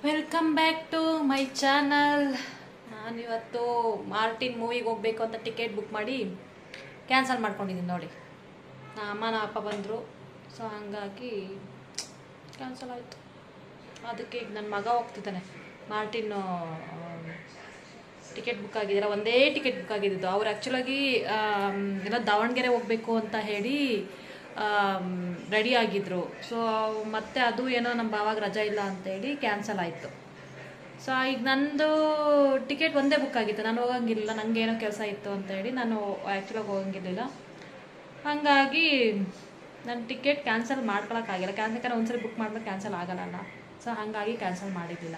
Welcome back to my channel ನಾನಿವತ್ತು Martin ಮೂವಿಗೆ ಹೋಗ್ಬೇಕು ಅಂತ ಟಿಕೆಟ್ ಬುಕ್ ಮಾಡಿ ಕ್ಯಾನ್ಸಲ್ ಮಾಡ್ಕೊಂಡಿದ್ದೀನಿ ನೋಡಿ ನಮ್ಮ ಅಮ್ಮ ನಮ್ಮ ಅಪ್ಪ ಬಂದರು ಸೊ ಹಾಗಾಗಿ ಕ್ಯಾನ್ಸಲ್ ಆಯಿತು ಅದಕ್ಕೆ ಈಗ ನನ್ನ ಮಗ ಹೋಗ್ತಿದ್ದಾನೆ ಮಾರ್ಟಿನ್ ಟಿಕೆಟ್ ಬುಕ್ ಆಗಿದ್ದೀರ ಒಂದೇ ಟಿಕೆಟ್ ಬುಕ್ ಆಗಿದ್ದು ಅವ್ರು ಆ್ಯಕ್ಚುಲಾಗಿ ಎಲ್ಲ ದಾವಣಗೆರೆ ಹೋಗಬೇಕು ಅಂತ ಹೇಳಿ ರೆಡಿ ಆಗಿದ್ರು ಸೊ ಮತ್ತೆ ಅದು ಏನೋ ನಮ್ಮ ಬಾವಾಗ ರಜಾ ಇಲ್ಲ ಅಂತೇಳಿ ಕ್ಯಾನ್ಸಲ್ ಆಯಿತು ಸೊ ಈಗ ನಂದು ಟಿಕೆಟ್ ಒಂದೇ ಬುಕ್ ಆಗಿತ್ತು ನಾನು ಹೋಗಂಗಿಲ್ಲ ನನಗೆ ಏನೋ ಕೆಲಸ ಇತ್ತು ಅಂತೇಳಿ ನಾನು ಆ್ಯಕ್ಚುಲಾಗಿ ಹೋಗಂಗಿರಲಿಲ್ಲ ಹಾಗಾಗಿ ನನ್ನ ಟಿಕೆಟ್ ಕ್ಯಾನ್ಸಲ್ ಮಾಡ್ಕೊಳಕ್ಕಾಗಿಲ್ಲ ಕ್ಯಾನ್ಸಲ್ ಯಾಕಂದ್ರೆ ಒಂದ್ಸರಿ ಬುಕ್ ಮಾಡಿದ್ರೆ ಕ್ಯಾನ್ಸಲ್ ಆಗಲ್ಲ ಸೊ ಹಾಗಾಗಿ ಕ್ಯಾನ್ಸಲ್ ಮಾಡಿದ್ದಿಲ್ಲ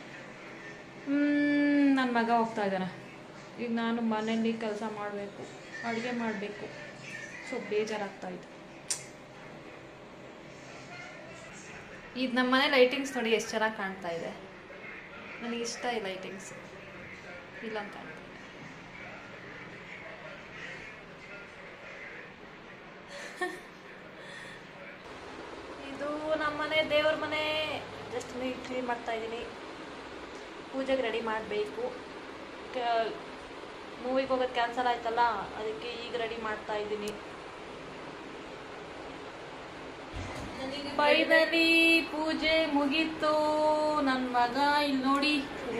ನನ್ನ ಮಗ ಹೋಗ್ತಾ ಇದ್ದಾನೆ ಈಗ ನಾನು ಮನೆಯಲ್ಲಿ ಕೆಲಸ ಮಾಡಬೇಕು ಅಡುಗೆ ಮಾಡಬೇಕು ಸೊ ಬೇಜಾರಾಗ್ತಾ ಇದೆ ಇದು ನಮ್ಮ ಮನೆ ಲೈಟಿಂಗ್ಸ್ ನೋಡಿ ಎಷ್ಟು ಚೆನ್ನಾಗಿ ಕಾಣ್ತಾ ಇದೆ ನನಗೆ ಇಷ್ಟ ಈ ಲೈಟಿಂಗ್ಸ್ ಇಲ್ಲ ಅಂತ ಕಾಣ್ತಾ ಇದೆ ಇದು ನಮ್ಮ ಮನೆ ದೇವ್ರ ಮನೆ ಜಸ್ಟ್ ನೀಟ್ ಕ್ಲೀನ್ ಮಾಡ್ತಾ ಇದ್ದೀನಿ ಪೂಜೆಗೆ ರೆಡಿ ಮಾಡಬೇಕು ಮೂವಿಗೆ ಹೋಗೋದು ಕ್ಯಾನ್ಸಲ್ ಆಯ್ತಲ್ಲ ಅದಕ್ಕೆ ಈಗ ರೆಡಿ ಮಾಡ್ತಾ ಇದ್ದೀನಿ ಫೈನಲಿ ಪೂಜೆ ಮುಗೀತು ನನ್ನ ಮಗ ಇಲ್ಲಿ ನೋಡಿ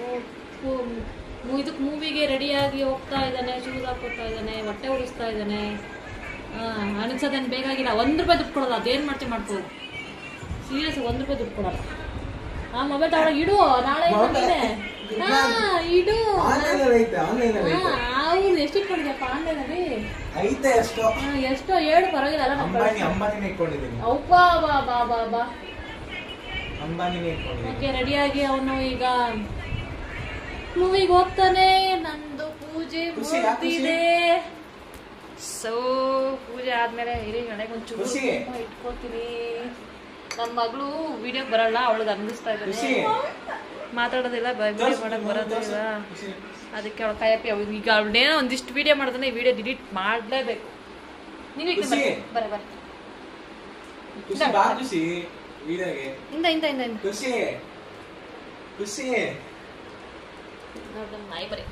ಇದಕ್ಕೆ ಮೂವಿಗೆ ರೆಡಿಯಾಗಿ ಹೋಗ್ತಾ ಇದ್ದಾನೆ ಶೂಸ್ ಹಾಕೋತಾ ಇದ್ದಾನೆ ಹೊಟ್ಟೆ ಉಳಿಸ್ತಾ ಇದ್ದಾನೆ ಅನಿಸೋದೇನು ಬೇಕಾಗಿಲ್ಲ ಒಂದು ರೂಪಾಯಿ ದುಡ್ಡು ಕೊಡೋಲ್ಲ ಅದೇನು ಮಾಡ್ತೀವಿ ಮಾಡ್ಬೋದು ಸೀರಿಯಸ್ ಒಂದು ರೂಪಾಯಿ ದುಡ್ಡು ಕೊಡಲ್ಲ ಆ ಮೊಬೈಲ್ ತಗೊಳಕ್ ಇಡು ನಾಳೆ ಇದೆ. ಹಾ ಇಡು ಆನ್ಲೈನ್ ಐತೆ ಆನ್ಲೈನ್ ಐತೆ ಹೌದು ಎಷ್ಟು ಇಟ್ಕೊಂಡಿದ್ಯಪ್ಪ ಆನ್ಲೈನಲ್ಲಿ ಐತೆ ಅಷ್ಟು ಎಷ್ಟೋ ಏಳು ಪರವಾಗಿಲ್ಲ ಅಲ್ಲ ನಮ್ಮ ಅಂಬಾನಿ ಅಂಬಾನಿನೇ ಇಟ್ಕೊಂಡಿದ್ದೀನಿ ಅವ್ವ ಬಾ ಬಾ ಬಾ ಬಾ ಅಂಬಾನಿನೇ ಇಟ್ಕೊಂಡಿದ್ದೀನಿ ಓಕೆ ರೆಡಿಯಾಗಿ ಅವನು ಈಗ ಮೂವಿಗೆ ಹೋಗ್ತಾನೆ ನಂದು ಪೂಜೆ ಖುಷಿ, ಯಾ ಖುಷಿ? ಮುಗ್ದಿದೆ ಸೊ ಪೂಜೆ ಆದ್ಮೇಲೆ ಇರಿ ಹಣೆಗೆ ಒಂಚೂರು ಖುಷಿ? ಕುಂಕುಮ ಇಟ್ಕೊತೀನಿ ನನ್ನ ಮಗಳು ವಿಡಿಯೋ ಬರಲ್ಲ ಅವಳಿಗೆ ಅನ್ನಿಸ್ತಾ ಖುಷಿ ಇದ್ದಾನೆ ಮಾತಾಡೋದಿಲ್ಲ ವಿಡಿಯೋ ತೋರ್ಸು, ಮಾಡಕ್ ಬರೋದಿಲ್ಲ ಖುಷಿ. ಅದಕ್ಕೆ ಅವಳು ಕಾಯಪ್ಪಿ ಅವ್ಳು ಈಗ ಅವಳೇನೋ ಒಂದಿಷ್ಟು ವಿಡಿಯೋ ಮಾಡಿದ್ರೆ ಈ ವಿಡಿಯೋ ಡಿಲೀಟ್ ಮಾಡಲೇಬೇಕು ನೀವು ಖುಷಿ? ಬರ್ರಿ ಬರ್ರಿ ಖುಷಿ ಬಾ ಖುಷಿ ವಿಡಿಯೋಗೆ ಇಂದ ಇಂದ ಇಂದ ಇಂದ ಖುಷಿ ಖುಷಿ ನೋಡ್ರಿ ನಾಯಿ ಬರೀ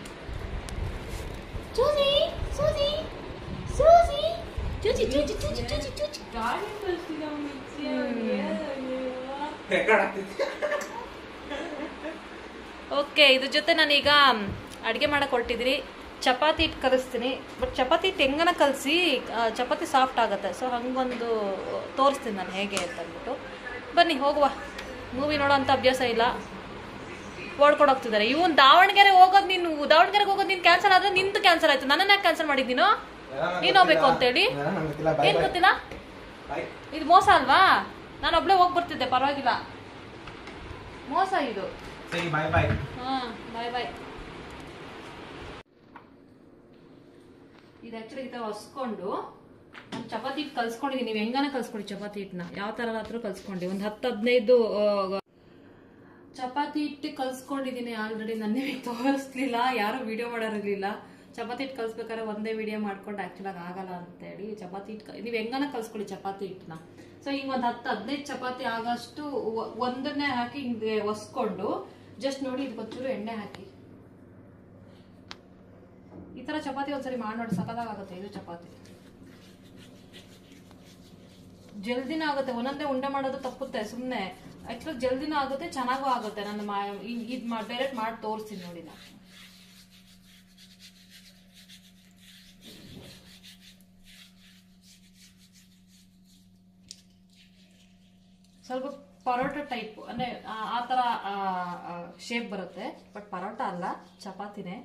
ಸೂಸಿ ಸೂಸಿ ಸೂಸಿ ಚೂಚಿ ಚೂಚಿ ಚೂಚಿ ಚೂಚಿ ಚೂಚಿ ರೆಕಾರ್ಡ್ ಆಗ್ತೈತಿ ಓಕೆ ಇದ್ರ ಜೊತೆ ನಾನೀಗ ಅಡುಗೆ ಮಾಡಕ್ಕೆ ಹೊರಟಿದ್ದೀನಿ ಚಪಾತಿ ಹಿಟ್ಟು ಕಲಿಸ್ತೀನಿ ಬಟ್ ಚಪಾತಿ ಹಿಟ್ಟು ಹೆಂಗನ ಕಲಸಿ ಚಪಾತಿ ಸಾಫ್ಟ್ ಆಗುತ್ತೆ ಸೊ ಹಂಗೊಂದು ತೋರಿಸ್ತೀನಿ ನಾನು ಹೇಗೆ ಅಂತ ಅಂದ್ಬಿಟ್ಟು ಬನ್ನಿ ಹೋಗುವ ಮೂವಿ ನೋಡೋ ಅಂಥ ಅಭ್ಯಾಸ ಇಲ್ಲ ಓಡ್ಕೊಂಡು ಹೋಗ್ತಿದ್ದಾರೆ ಇವನ್ ದಾವಣಗೆರೆ ಹೋಗೋದು ನೀನು ದಾವಣಗೆರೆಗೆ ಹೋಗೋದು ನೀನು ಕ್ಯಾನ್ಸಲ್ ಆದ್ರೆ ನಿಂತು ಕ್ಯಾನ್ಸಲ್ ಆಯ್ತು ನನ್ನನ್ನ ಯಾಕೆ ಕ್ಯಾನ್ಸಲ್ ಮಾಡಿದ್ದೀನೋ ನೀನು ಹೋಗ್ಬೇಕು ಅಂತೇಳಿ ಏನ್ ಗೊತ್ತಿಲ್ಲ ಬಾಯ್ ಇದು ಮೋಸ ಅಲ್ವಾ ನಾನು ಒಬ್ಳೆ ಹೋಗಿ ಬರ್ತಿದ್ದೆ ಪರವಾಗಿಲ್ಲ ಮೋಸ ಇದು ಸರಿ ಬಾಯ್ ಬಾಯ್ ಹಾ ಬಾಯ್ ಬಾಯ್ ಇದು ಆಕ್ಚುಲಿ ಈ ಥರ ಹೊಸ್ಕೊಂಡು ನಾನು ಚಪಾತಿ ಹಿಟ್ಟು ಕಲ್ಸ್ಕೊಂಡಿದ್ದೀನಿ ನೀವು ಹೆಂಗಾನ ಕಲ್ಸ್ಕೊಡಿ ಚಪಾತಿ ಹಿಟ್ಟನ್ನ ಯಾವ ಥರ ಆದ್ರೂ ಕಲ್ಸ್ಕೊಂಡು ಒಂದು ಹತ್ತು ಹದಿನೈದು ಆ, ಚಪಾತಿ ಹಿಟ್ಟು ಕಲ್ಸ್ಕೊಂಡಿದ್ದೀನಿ ಆಲ್ರೆಡಿ ನಾನು ನಿಮಗೆ ತೋರಿಸ್ಲಿಲ್ಲ ಯಾರು ವಿಡಿಯೋ ಮಾಡೋರಿರ್ಲಿಲ್ಲ ಚಪಾತಿ ಹಿಟ್ಟು ಕಲ್ಸ್ಬೇಕಾದ್ರೆ ಒಂದೇ ವಿಡಿಯೋ ಮಾಡ್ಕೊಂಡು ಆ್ಯಕ್ಚುಲಾಗಿ ಆಗಲ್ಲ ಅಂತೇಳಿ ಚಪಾತಿ ಹಿಟ್ಟು ನೀವು ಹೆಂಗಾನ ಕಲ್ಸ್ಕೊಳ್ಳಿ ಚಪಾತಿ ಹಿಟ್ಟನ್ನ ಸೊ ಹಿಂಗೆ ಒಂದು ಹತ್ತು ಹದಿನೈದು ಚಪಾತಿ ಆಗೋಷ್ಟು ಒ- ಒಂದನ್ನೇ ಹಾಕಿ ಹಿಂಗೆ ಒಸ್ಕೊಂಡು ಜಸ್ಟ್ ನೋಡಿ ಇದಕ್ಕೊಂಚೂರು ಎಣ್ಣೆ ಹಾಕಿ ಈ ಥರ ಚಪಾತಿ ಒಂದ್ಸರಿ ಮಾಡಿ ನೋಡಿ ಸಖತ್ತಾಗುತ್ತೆ ಇದು ಚಪಾತಿ ಜಲ್ದಿನ ಆಗುತ್ತೆ ಒಂದೊಂದೇ ಉಂಡೆ ಮಾಡೋದು ತಪ್ಪುತ್ತೆ ಸುಮ್ಮನೆ ಆಕ್ಚುಲಿ ಜಲ್ದಿನ ಆಗುತ್ತೆ ಚೆನ್ನಾಗೂ ಆಗುತ್ತೆ ನನ್ನ ಮಾ ಇದು ಡೈರೆಕ್ಟ್ ಮಾಡಿ ತೋರಿಸ್ತೀನಿ ನೋಡಿ ನಾನು ಸ್ವಲ್ಪ ಪರೋಟ ಟೈಪ್ ಅಂದ್ರೆ ಆ- ಆ ಥರ ಶೇಪ್ ಬರುತ್ತೆ ಬಟ್ ಪರೋಟ ಅಲ್ಲ ಚಪಾತಿನೇ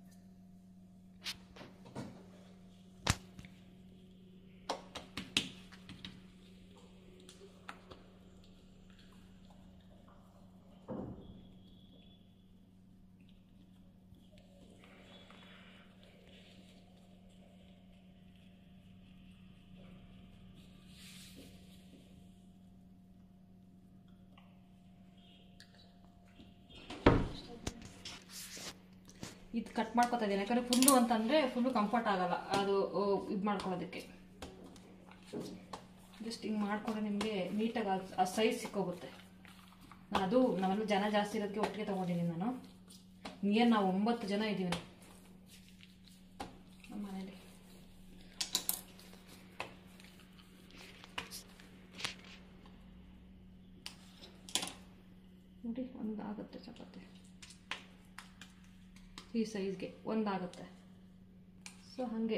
ಇದು ಕಟ್ ಮಾಡ್ಕೊತಾ ಇದ್ದೀನಿ ಯಾಕಂದ್ರೆ ಫುಲ್ಲು ಅಂತಂದ್ರೆ ಫುಲ್ಲು ಕಂಫರ್ಟ್ ಆಗಲ್ಲ ಅದು ಇದು ಮಾಡ್ಕೊಳ್ಳೋದಕ್ಕೆ ಜಸ್ಟ್ ಹಿಂಗೆ ಮಾಡ್ಕೊಂಡ್ರೆ ನಿಮಗೆ ನೀಟಾಗಿ ಆ ಸೈಜ್ ಸಿಕ್ಕೋಗುತ್ತೆ ಅದು ನಾವೆಲ್ಲ ಜನ ಜಾಸ್ತಿ ಇರೋದಕ್ಕೆ ಒಟ್ಟಿಗೆ ತೊಗೊಂಡಿದ್ದೀನಿ ನಾನು ನಿಯರ್ ನಾವು ಒಂಬತ್ತು ಜನ ಇದ್ದೀವಿ ನಮ್ಮ ಮನೇಲಿ ನೋಡಿ ಒಂದಾಗುತ್ತೆ ಚಪಾತಿ ಈ ಸೈಜ್ಗೆ ಒಂದಾಗುತ್ತೆ ಸೊ ಹಾಗೆ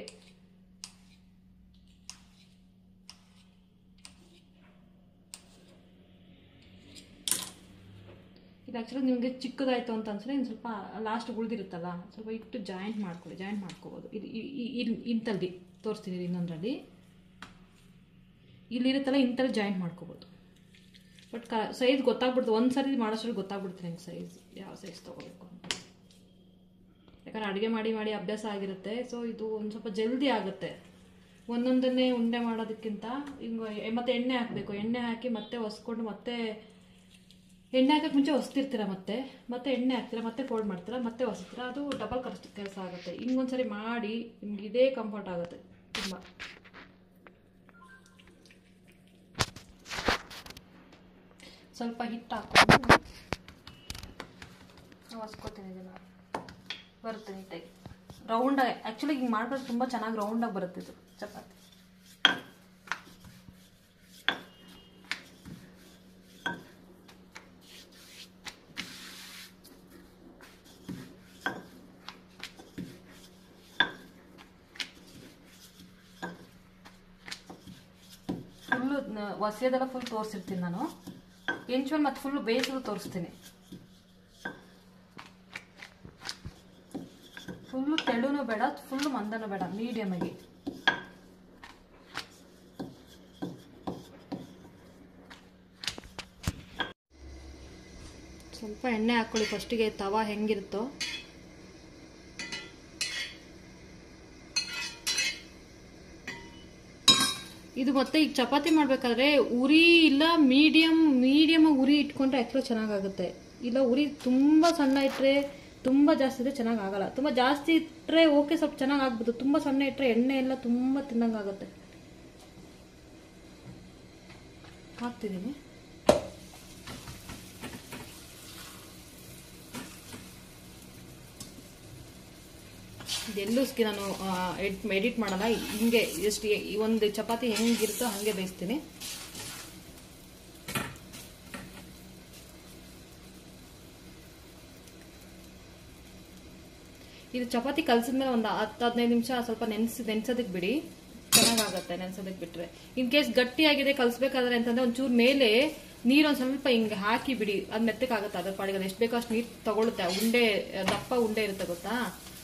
ಇದು ಆ್ಯಕ್ಚುಲಿ ನಿಮಗೆ ಚಿಕ್ಕದಾಯಿತು ಅಂತ ಅನ್ಸಿದ್ರೆ ಇನ್ನು ಸ್ವಲ್ಪ ಲಾಸ್ಟ್ ಉಳಿದಿರುತ್ತಲ್ಲ ಸ್ವಲ್ಪ ಇಟ್ಟು ಜಾಯಿಂಟ್ ಮಾಡ್ಕೊಳ್ಳಿ ಜಾಯಿಂಟ್ ಮಾಡ್ಕೋಬೋದು ಇದು ಈ- ಈ- ಈ- ಇಂಥಲ್ಲಿ ತೋರಿಸ್ತೀನಿ ಇನ್ನೊಂದರಲ್ಲಿ ಇಲ್ಲಿರುತ್ತಲ್ಲ ಇಂಥಲ್ಲಿ ಜಾಯಿಂಟ್ ಮಾಡ್ಕೋಬೋದು ಬಟ್ ಕ ಸೈಜ್ ಗೊತ್ತಾಗ್ಬಿಡ್ತು ಒಂದು ಸರಿ ಮಾಡೋಷ್ಟ್ರಲ್ಲಿ ಗೊತ್ತಾಗ್ಬಿಡ್ತೀನಿ ನಂಗೆ ಸೈಜ್ ಯಾವ ಸೈಜ್ ತೊಗೋಬೇಕು ಅಂತ ಯಾಕಂದ್ರೆ ಅಡುಗೆ ಮಾಡಿ ಮಾಡಿ ಅಭ್ಯಾಸ ಆಗಿರುತ್ತೆ ಸೊ ಇದು ಒಂದು ಸ್ವಲ್ಪ ಜಲ್ದಿ ಆಗುತ್ತೆ ಒಂದೊಂದನ್ನೇ ಉಂಡೆ ಮಾಡೋದಕ್ಕಿಂತ ಹಿಂಗೆ ಮತ್ತೆ ಎಣ್ಣೆ ಹಾಕಬೇಕು ಎಣ್ಣೆ ಹಾಕಿ ಮತ್ತೆ ಒಸ್ಕೊಂಡು ಮತ್ತೆ ಎಣ್ಣೆ ಹಾಕಕ್ಕೆ ಮುಂಚೆ ಹೊಸ್ತಿರ್ತೀರ ಮತ್ತೆ ಮತ್ತೆ ಎಣ್ಣೆ ಹಾಕ್ತೀರ ಮತ್ತೆ ಫೋಲ್ಡ್ ಮಾಡ್ತೀರಾ ಮತ್ತೆ ಹೊಸ್ತೀರ ಅದು ಡಬಲ್ ಕಷ್ಟ ಕೆಲಸ ಆಗುತ್ತೆ ಹಿಂಗೊಂದ್ಸರಿ ಮಾಡಿ ನಿಮ್ಗೆ ಇದೇ ಕಂಫರ್ಟ್ ಆಗುತ್ತೆ ತುಂಬ ಸ್ವಲ್ಪ ಹಿಟ್ಟು ಹಾಕೊಂಡು ಹೊಸ್ಕೋತೀನಿ ಇದನ್ನ ಬರುತ್ತೆ ನೀಟಾಗಿ ರೌಂಡಾಗಿ ಆ್ಯಕ್ಚುಲಿ ಹಿಂಗೆ ಮಾಡ್ಕೊಂಡು ತುಂಬ ಚೆನ್ನಾಗಿ ರೌಂಡಾಗಿ ಬರುತ್ತೆ ಇದು ಚಪಾತಿ ಫುಲ್ಲು ಒಸೆಯೋದೆಲ್ಲ ಫುಲ್ ತೋರಿಸಿರ್ತೀನಿ ನಾನು ಎಂಚುವಲ್ ಮತ್ತು ಫುಲ್ಲು ಬೇಯಿಸೋದು ತೋರಿಸ್ತೀನಿ ಫುಲ್ಲು ತೆಳುನೂ ಬೇಡ ಫುಲ್ಲು ಮಂದನೂ ಬೇಡ ಮೀಡಿಯಮ್ ಆಗಿ ಸ್ವಲ್ಪ ಎಣ್ಣೆ ಹಾಕ್ಕೊಳ್ಳಿ ಫಸ್ಟಿಗೆ ತವ ಹೆಂಗಿರುತ್ತೋ ಇದು ಮತ್ತೆ ಈಗ ಚಪಾತಿ ಮಾಡ್ಬೇಕಾದ್ರೆ ಉರಿ ಇಲ್ಲ ಮೀಡಿಯಮ್ ಮೀಡಿಯಮ್ ಉರಿ ಇಟ್ಕೊಂಡ್ರೆ ಆ್ಯಕ್ಚುಲಿ ಚೆನ್ನಾಗಾಗುತ್ತೆ ಇಲ್ಲ ಉರಿ ತುಂಬ ಸಣ್ಣ ಇಟ್ಟರೆ ತುಂಬ ಜಾಸ್ತಿ ಇದ್ರೆ ಚೆನ್ನಾಗಿ ಆಗಲ್ಲ ತುಂಬ ಜಾಸ್ತಿ ಇಟ್ಟರೆ ಓಕೆ ಸ್ವಲ್ಪ ಚೆನ್ನಾಗಿ ಆಗ್ಬೋದು ತುಂಬ ಸಣ್ಣ ಇಟ್ಟರೆ ಎಣ್ಣೆ ಎಲ್ಲ ತುಂಬ ತಿನ್ನಂಗಾಗುತ್ತೆ ಹಾಕ್ತಿದ್ದೀನಿ ಇದೆಲ್ಲೂ ಸ್ಕಿ ನಾನು ಎಡಿಟ್ ಮಾಡಲ್ಲ ಹಿಂಗೆ ಎಷ್ಟು ಈ ಒಂದು ಚಪಾತಿ ಹೆಂಗಿರುತ್ತೋ ಹಾಗೆ ಬೇಯಿಸ್ತೀನಿ ಇದು ಚಪಾತಿ ಕಲ್ಸಿದ್ಮೇಲೆ ಒಂದು ಹತ್ತು ಹದಿನೈದು ನಿಮಿಷ ಸ್ವಲ್ಪ ನೆನೆಸಿ ನೆನ್ಸೋದಕ್ಕೆ ಬಿಡಿ ಚೆನ್ನಾಗಾಗತ್ತೆ ನೆನ್ಸೋದಕ್ಕೆ ಬಿಟ್ರೆ ಇನ್ ಕೇಸ್ ಗಟ್ಟಿಯಾಗಿದೆ ಕಲ್ಸ್ಬೇಕಾದ್ರೆ ಅಂತಂದ್ರೆ ಒಂಚೂರು ಮೇಲೆ ನೀರೊಂದು ಸ್ವಲ್ಪ ಹಿಂಗೆ ಹಾಕಿ ಬಿಡಿ ಅದು ಮೆತ್ತಕ್ಕಾಗತ್ತೆ ಅದ್ರ ಪಾಡಿಗೆ ಅದು ಎಷ್ಟು ಬೇಕೋ ಅಷ್ಟು ನೀರು ತಗೊಳುತ್ತೆ ಆ ಉಂಡೆ ದಪ್ಪ ಉಂಡೆ ಇರುತ್ತೆ ಗೊತ್ತಾ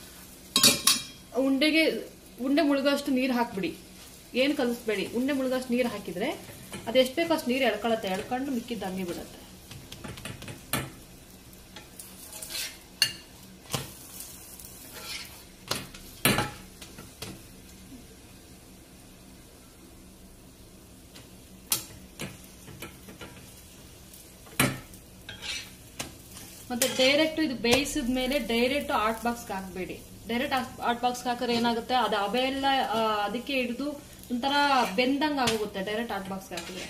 ಉಂಡೆಗೆ ಉಂಡೆ ಮುಳುಗೋಷ್ಟು ನೀರು ಹಾಕ್ಬಿಡಿ ಏನು ಕಲಿಸ್ಬೇಡಿ ಉಂಡೆ ಮುಳುಗೋಷ್ಟು ನೀರು ಹಾಕಿದ್ರೆ ಅದು ಎಷ್ಟು ಬೇಕೋ ಅಷ್ಟು ನೀರು ಎಳ್ಕೊಳತ್ತೆ ಎಳ್ಕೊಂಡು ಮಿಕ್ಕಿದ್ದು ಹಂಗೆ ಬಿಡುತ್ತೆ ಮತ್ತೆ ಡೈರೆಕ್ಟ್ ಇದು ಬೇಯಿಸಿದ ಮೇಲೆ ಡೈರೆಕ್ಟ್ ಆರ್ಟ್ ಬಾಕ್ಸ್ಗೆ ಹಾಕಬೇಡಿ ಡೈರೆಕ್ಟ್ ಆರ್ಟ್ ಬಾಕ್ಸ್ಗೆ ಹಾಕಿದ್ರೆ ಏನಾಗುತ್ತೆ ಅದು ಅಬೆ ಎಲ್ಲ ಆ, ಅದಕ್ಕೆ ಹಿಡಿದು ಒಂಥರ ಬೆಂದಂಗ ಆಗೋಗುತ್ತೆ ಡೈರೆಕ್ಟ್ ಆರ್ಟ್ ಬಾಕ್ಸ್ಗೆ ಹಾಕಿದ್ರೆ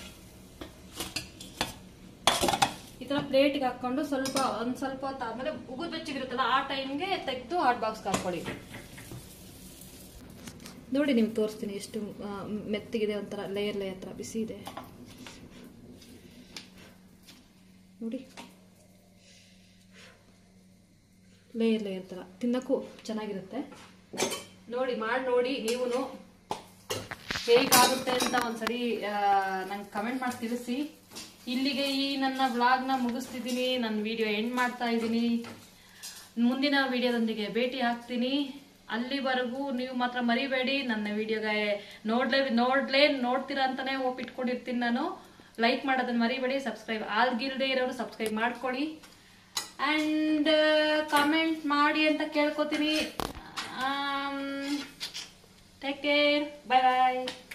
ಈ ತರ ಪ್ಲೇಟ್ಗೆ ಹಾಕೊಂಡು ಸ್ವಲ್ಪ ಒಂದ್ ಸ್ವಲ್ಪ ಹೊತ್ತು ಆದ್ಮೇಲೆ ಉಗುದ್ ಬೆಚ್ಚಗಿರುತ್ತಲ್ಲ ಆ ಟೈಮ್ಗೆ ತೆಗೆದು ಹಾಟ್ ಬಾಕ್ಸ್ಗೆ ಹಾಕೊಳ್ಳಿ ನೋಡಿ ನಿಮ್ಗೆ ತೋರಿಸ್ತೀನಿ ಎಷ್ಟು ಆ, ಮೆತ್ತಗಿದೆ ಒಂಥರ ಲೇಯರ್ ಲೇಯರ್ ಥರ ಬಿಸಿ ಇದೆ ನೋಡಿ ಲೇಯರ್ ಲೇಯರ್ ಥರ ತಿನ್ನಕ್ಕೂ ಚೆನ್ನಾಗಿರುತ್ತೆ ನೋಡಿ ಮಾಡಿ ನೋಡಿ ನೀವು ಹೇಗಾಗುತ್ತೆ ಅಂತ ಒಂದ್ಸರಿ ನಂಗೆ ಕಮೆಂಟ್ ಮಾಡಿ ತಿಳಿಸಿ ಇಲ್ಲಿಗೆ ಈ ನನ್ನ ವ್ಲಾಗ್ನ ಮುಗಿಸ್ತಿದ್ದೀನಿ ನನ್ನ ವಿಡಿಯೋ ಎಂಡ್ ಮಾಡ್ತಾ ಇದ್ದೀನಿ ಮುಂದಿನ ವಿಡಿಯೋದೊಂದಿಗೆ ಭೇಟಿ ಆಗ್ತೀನಿ ಅಲ್ಲಿವರೆಗೂ ನೀವು ಮಾತ್ರ ಮರಿಬೇಡಿ ನನ್ನ ವಿಡಿಯೋಗೆ ನೋಡ್ಲೇ ನೋಡ್ಲೇ ನೋಡ್ತೀರಾ ಅಂತಾನೆ ಹೋಪ್ ಇಟ್ಕೊಂಡಿರ್ತೀನಿ ನಾನು ಲೈಕ್ ಮಾಡೋದನ್ನ ಮರಿಬೇಡಿ ಸಬ್ಸ್ಕ್ರೈಬ್ ಆಗಿಲ್ದೇ ಇರೋರು ಸಬ್ಸ್ಕ್ರೈಬ್ ಮಾಡ್ಕೊಳ್ಳಿ ಆ್ಯಂಡ್ ಕಮೆಂಟ್ ಮಾಡಿ ಅಂತ ಕೇಳ್ಕೊತೀನಿ ಟೇಕ್ ಕೇರ್ ಬಾಯ್ ಬಾಯ್